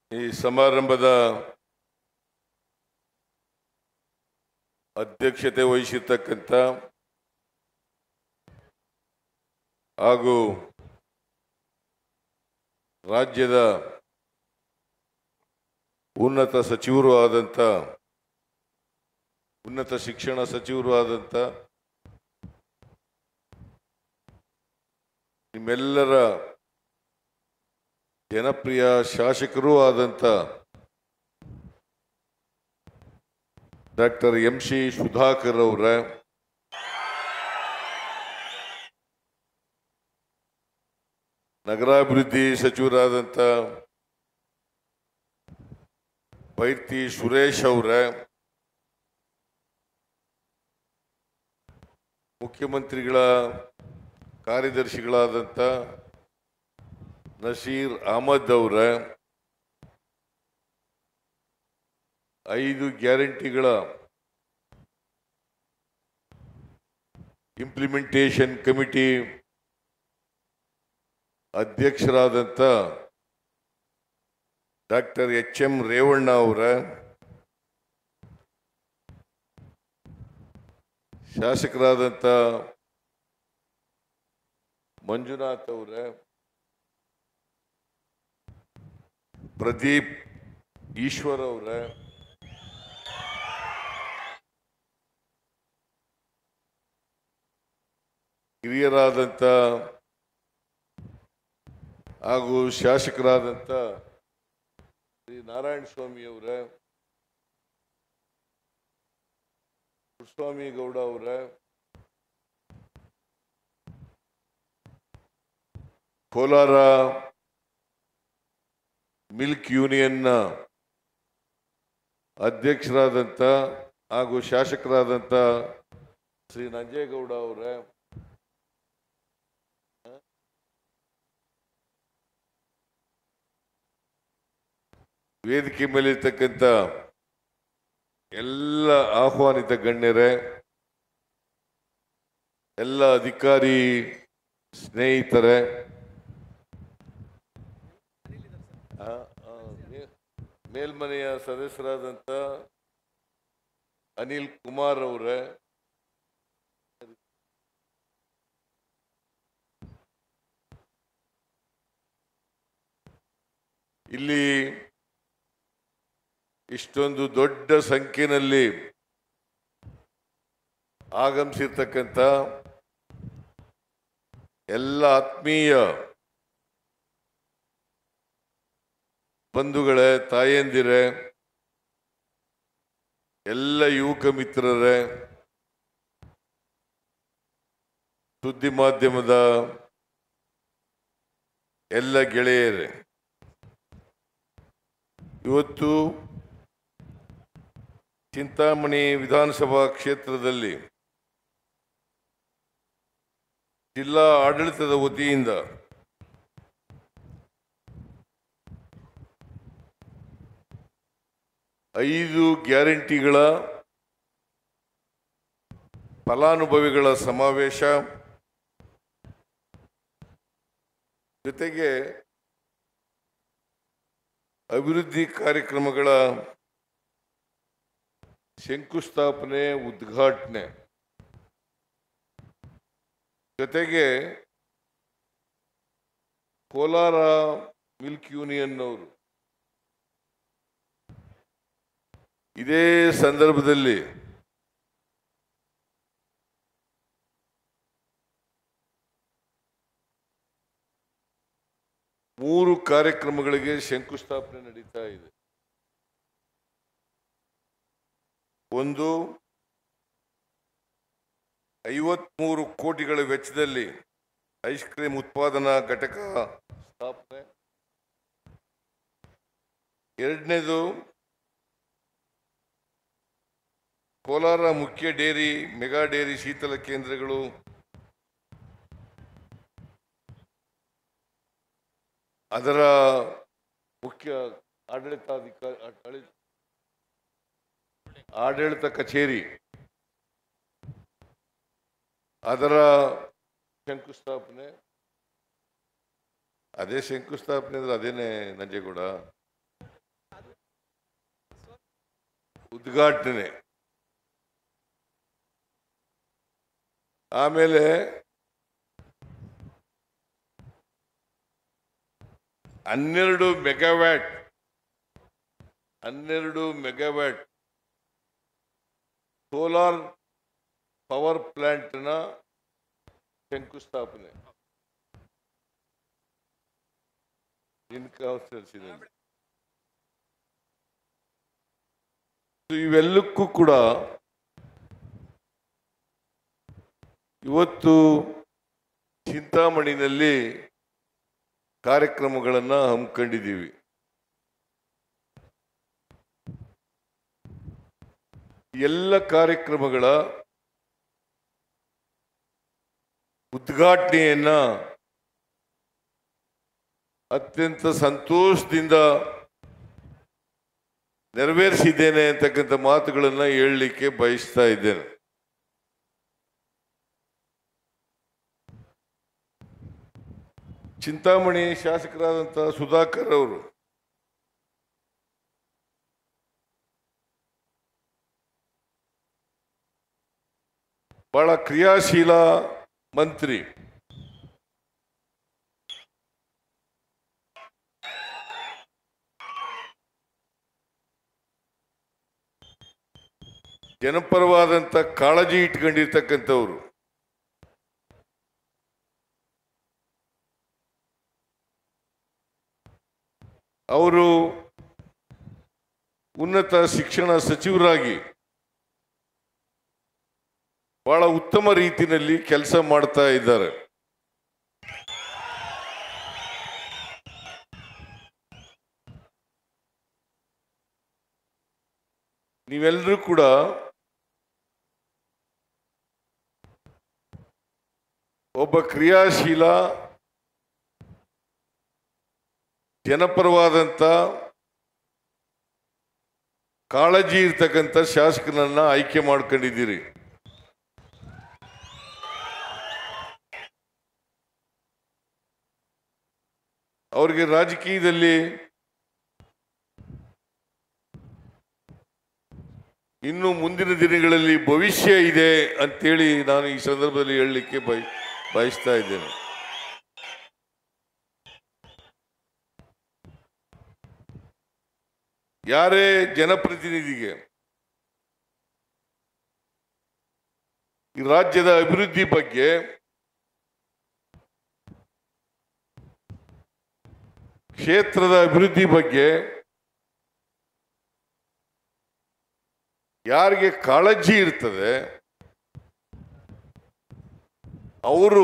ಈ ಸಮಾರಂಭದ ಅಧ್ಯಕ್ಷತೆ ವಹಿಸಿರ್ತಕ್ಕಂಥ ಹಾಗೂ ರಾಜ್ಯದ ಉನ್ನತ ಸಚಿವರು ಆದಂಥ ಉನ್ನತ ಶಿಕ್ಷಣ ಸಚಿವರು ಆದಂಥ ನಿಮ್ಮೆಲ್ಲರ ಜನಪ್ರಿಯ ಶಾಸಕರೂ ಆದಂಥ ಡಾಕ್ಟರ್ ಎಂ ಸಿ ಸುಧಾಕರ್ ಅವರ ನಗರಾಭಿವೃದ್ಧಿ ಸಚಿವರಾದಂಥ ಬೈರ್ತಿ ಸುರೇಶ್ ಅವರ ಮುಖ್ಯಮಂತ್ರಿಗಳ ಕಾರ್ಯದರ್ಶಿಗಳಾದಂಥ ನಸೀರ್ ಅಹಮದ್ ಅವರ ಐದು ಗ್ಯಾರಂಟಿಗಳ ಇಂಪ್ಲಿಮೆಂಟೇಷನ್ ಕಮಿಟಿ ಅಧ್ಯಕ್ಷರಾದಂಥ ಡಾಕ್ಟರ್ ಎಚ್ ಎಂ ರೇವಣ್ಣ ಅವರ ಶಾಸಕರಾದಂಥ ಮಂಜುನಾಥ್ ಅವರ ಪ್ರದೀಪ್ ಈಶ್ವರ್ ಅವರ ಹಿರಿಯರಾದಂಥ ಹಾಗೂ ಶಾಸಕರಾದಂಥ ಶ್ರೀ ನಾರಾಯಣ ಸ್ವಾಮಿ ಅವರ ಸ್ವಾಮಿ ಗೌಡ ಅವರ ಕೋಲಾರ ಮಿಲ್ಕ್ ಯೂನಿಯನ್ನ ಅಧ್ಯಕ್ಷರಾದಂಥ ಹಾಗೂ ಶಾಸಕರಾದಂಥ ಶ್ರೀ ನಂಜೇಗೌಡ ಅವರ ವೇದಿಕೆ ಮೇಲಿರ್ತಕ್ಕಂಥ ಎಲ್ಲ ಆಹ್ವಾನಿತ ಗಣ್ಯರೇ ಎಲ್ಲ ಅಧಿಕಾರಿ ಸ್ನೇಹಿತರೆ ಆ, ಆ, ಮೇ- ಮೇಲ್ಮನೆಯ ಸದಸ್ಯರಾದಂಥ ಅನಿಲ್ ಕುಮಾರ್ ಅವರೇ ಇಲ್ಲಿ ಇಷ್ಟೊಂದು ದೊಡ್ಡ ಸಂಖ್ಯೆಯಲ್ಲಿ ಆಗಮಿಸಿರ್ತಕ್ಕಂಥ ಎಲ್ಲ ಆತ್ಮೀಯ ಬಂಧುಗಳೇ ತಾಯಂದಿರೇ ಎಲ್ಲ ಯುವಕ ಮಿತ್ರರೇ ಸುದ್ದಿ ಮಾಧ್ಯಮದ ಎಲ್ಲ ಗೆಳೆಯರೇ ಇವತ್ತು ಚಿಂತಾಮಣಿ ವಿಧಾನಸಭಾ ಕ್ಷೇತ್ರದಲ್ಲಿ ಜಿಲ್ಲಾ ಆಡಳಿತದ ವತಿಯಿಂದ ಐದು ಗ್ಯಾರಂಟಿಗಳ ಫಲಾನುಭವಿಗಳ ಸಮಾವೇಶ ಜೊತೆಗೆ ಅಭಿವೃದ್ಧಿ ಕಾರ್ಯಕ್ರಮಗಳ ಶಂಕುಸ್ಥಾಪನೆ ಉದ್ಘಾಟನೆ ಜೊತೆಗೆ ಕೋಲಾರ ಮಿಲ್ಕ್ ಯೂನಿಯನ್ ಅವರು ಇದೇ ಸಂದರ್ಭದಲ್ಲಿ ಮೂರು ಕಾರ್ಯಕ್ರಮಗಳಿಗೆ ಶಂಕುಸ್ಥಾಪನೆ ನಡೀತಾ ಇದೆ ಒಂದು ಐವತ್ಮೂರು ಕೋಟಿಗಳ ವೆಚ್ಚದಲ್ಲಿ ಐಸ್ ಕ್ರೀಮ್ ಉತ್ಪಾದನಾ ಘಟಕ ಸ್ಥಾಪನೆ ಎರಡನೇದು ಕೋಲಾರ ಮುಖ್ಯ ಡೇರಿ ಮೆಗಾ ಡೇರಿ ಶೀತಲ ಕೇಂದ್ರಗಳು ಅದರ ಮುಖ್ಯ ಆಡಳಿತಾಧಿಕಾರಿ ಆಡಳಿ- ಆಡಳಿತ ಕಚೇರಿ ಅದರ ಶಂಕುಸ್ಥಾಪನೆ ಅದೇ ಶಂಕುಸ್ಥಾಪನೆ ಅಂದ್ರೆ ಅದೇನೆ ನಂಜೇಗೌಡ ಉದ್ಘಾಟನೆ ಆಮೇಲೆ ಹನ್ನೆರಡು ಮೆಗಾವ್ಯಾಟ್ ಹನ್ನೆರಡು ಮೆಗಾವ್ಯಾಟ್ ಸೋಲಾರ್ ಪವರ್ ಪ್ಲಾಂಟ್ನ ಶಂಕುಸ್ಥಾಪನೆ ಇನ್ಕಾನ್ಸ್ಟಿಟ್ಯೂನ್ಸಿನಲ್ಲಿ ಇವೆಲ್ಲಕ್ಕೂ ಕೂಡ ಇವತ್ತು ಚಿಂತಾಮಣಿನಲ್ಲಿ ಕಾರ್ಯಕ್ರಮಗಳನ್ನು ಹಮ್ಮಿಕೊಂಡಿದ್ದೀವಿ ಎಲ್ಲ ಕಾರ್ಯಕ್ರಮಗಳ ಉದ್ಘಾಟನೆಯನ್ನ ಅತ್ಯಂತ ಸಂತೋಷದಿಂದ ನೆರವೇರಿಸಿದ್ದೇನೆ ಅಂತಕ್ಕಂಥ ಮಾತುಗಳನ್ನು ಹೇಳಲಿಕ್ಕೆ ಬಯಸ್ತಾ ಇದ್ದೇನೆ ಚಿಂತಾಮಣಿ ಶಾಸಕರಾದಂಥ ಸುಧಾಕರ್ ಅವರು ಬಹಳ ಕ್ರಿಯಾಶೀಲ ಮಂತ್ರಿ ಜನಪರವಾದಂಥ ಕಾಳಜಿ ಇಟ್ಕೊಂಡಿರ್ತಕ್ಕಂಥವ್ರು ಅವರು ಉನ್ನತ ಶಿಕ್ಷಣ ಸಚಿವರಾಗಿ ಬಹಳ ಉತ್ತಮ ರೀತಿಯಲ್ಲಿ ಕೆಲಸ ಮಾಡ್ತಾ ಇದ್ದಾರೆ ನೀವೆಲ್ಲರೂ ಕೂಡ ಒಬ್ಬ ಕ್ರಿಯಾಶೀಲ ಜನಪರವಾದಂಥ ಕಾಳಜಿ ಇರ್ತಕ್ಕಂಥ ಶಾಸಕನನ್ನ ಆಯ್ಕೆ ಮಾಡ್ಕೊಂಡಿದ್ದೀರಿ ಅವ್ರಿಗೆ ರಾಜಕೀಯದಲ್ಲಿ ಇನ್ನು ಮುಂದಿನ ದಿನಗಳಲ್ಲಿ ಭವಿಷ್ಯ ಇದೆ ಅಂತೇಳಿ ನಾನು ಈ ಸಂದರ್ಭದಲ್ಲಿ ಹೇಳಲಿಕ್ಕೆ ಬಯ ಬಯಸ್ತಾ ಇದ್ದೇನೆ ಯಾರೇ ಜನಪ್ರತಿನಿಧಿಗೆ ಈ ರಾಜ್ಯದ ಅಭಿವೃದ್ಧಿ ಬಗ್ಗೆ ಕ್ಷೇತ್ರದ ಅಭಿವೃದ್ಧಿ ಬಗ್ಗೆ ಯಾರಿಗೆ ಕಾಳಜಿ ಇರ್ತದೆ ಅವರು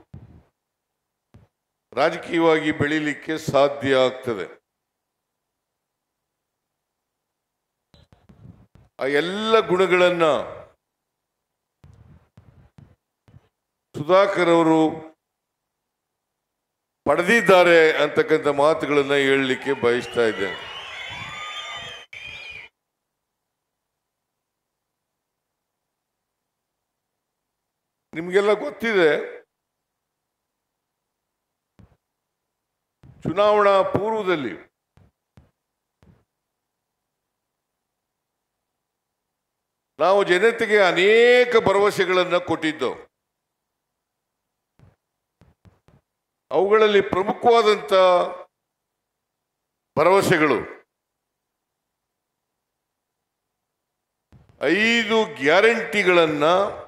ರಾಜಕೀಯವಾಗಿ ಬೆಳೀಲಿಕ್ಕೆ ಸಾಧ್ಯ ಆಗ್ತದೆ ಆ ಎಲ್ಲ ಗುಣಗಳನ್ನ ಸುಧಾಕರ್ ಅವರು ಪಡೆದಿದ್ದಾರೆ ಅಂತಕ್ಕಂಥ ಮಾತುಗಳನ್ನ ಹೇಳಲಿಕ್ಕೆ ಬಯಸ್ತಾ ಇದ್ದೇನೆ ನಿಮಗೆಲ್ಲ ಗೊತ್ತಿದೆ ಚುನಾವಣಾ ಪೂರ್ವದಲ್ಲಿ ನಾವು ಜನತೆಗೆ ಅನೇಕ ಭರವಸೆಗಳನ್ನು ಕೊಟ್ಟಿದ್ದೆವು ಅವುಗಳಲ್ಲಿ ಪ್ರಮುಖವಾದಂಥ ಭರವಸೆಗಳು ಐದು ಗ್ಯಾರಂಟಿಗಳನ್ನ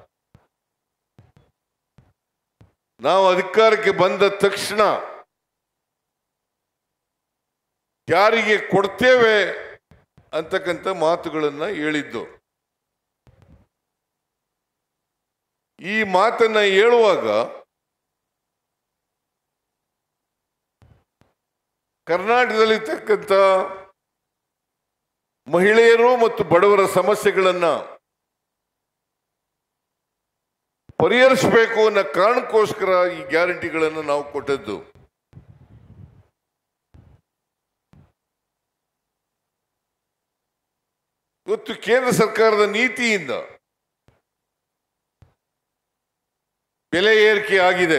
ನಾವು ಅಧಿಕಾರಕ್ಕೆ ಬಂದ ತಕ್ಷಣ ಯಾರಿಗೆ ಕೊಡ್ತೇವೆ ಅಂತಕ್ಕಂಥ ಮಾತುಗಳನ್ನ ಹೇಳಿದ್ದು ಈ ಮಾತನ್ನ ಹೇಳುವಾಗ ಕರ್ನಾಟಕದಲ್ಲಿರ್ತಕ್ಕಂಥ ಮಹಿಳೆಯರು ಮತ್ತು ಬಡವರ ಸಮಸ್ಯೆಗಳನ್ನ ಪರಿಹರಿಸಬೇಕು ಅನ್ನೋ ಕಾರಣಕ್ಕೋಸ್ಕರ ಈ ಗ್ಯಾರಂಟಿಗಳನ್ನು ನಾವು ಕೊಟ್ಟದ್ದು ಇವತ್ತು ಕೇಂದ್ರ ಸರ್ಕಾರದ ನೀತಿಯಿಂದ ಬೆಲೆ ಏರಿಕೆ ಆಗಿದೆ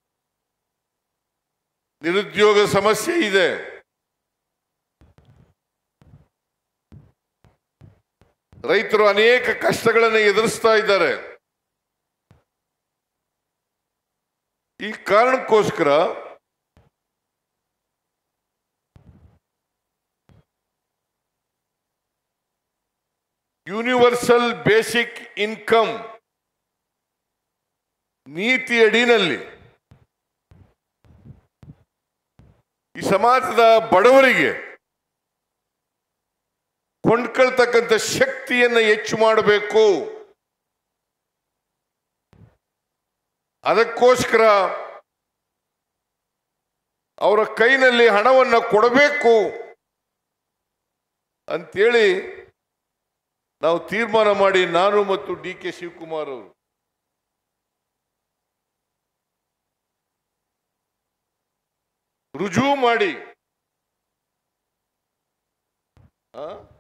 ನಿರುದ್ಯೋಗ ಸಮಸ್ಯೆ ಇದೆ ರೈತರು ಅನೇಕ ಕಷ್ಟಗಳನ್ನು ಎದುರಿಸ್ತಾ ಇದ್ದಾರೆ ಈ ಕಾರಣಕ್ಕೋಸ್ಕರ ಯೂನಿವರ್ಸಲ್ ಬೇಸಿಕ್ ಇನ್ಕಮ್ ನೀತಿ ಅಡಿನಲ್ಲಿ ಈ ಸಮಾಜದ ಬಡವರಿಗೆ ಕೊಂಡ್ಕೊಳ್ತಕ್ಕಂಥ ಶಕ್ತಿಯನ್ನು ಹೆಚ್ಚು ಮಾಡಬೇಕು ಅದಕ್ಕೋಸ್ಕರ ಅವರ ಕೈನಲ್ಲಿ ಹಣವನ್ನು ಕೊಡಬೇಕು ಅಂತೇಳಿ ನಾವು ತೀರ್ಮಾನ ಮಾಡಿ ನಾನು ಮತ್ತು ಡಿ ಕೆ ಶಿವಕುಮಾರ್ ಅವರು ರುಜುವು ಮಾಡಿ ಆ?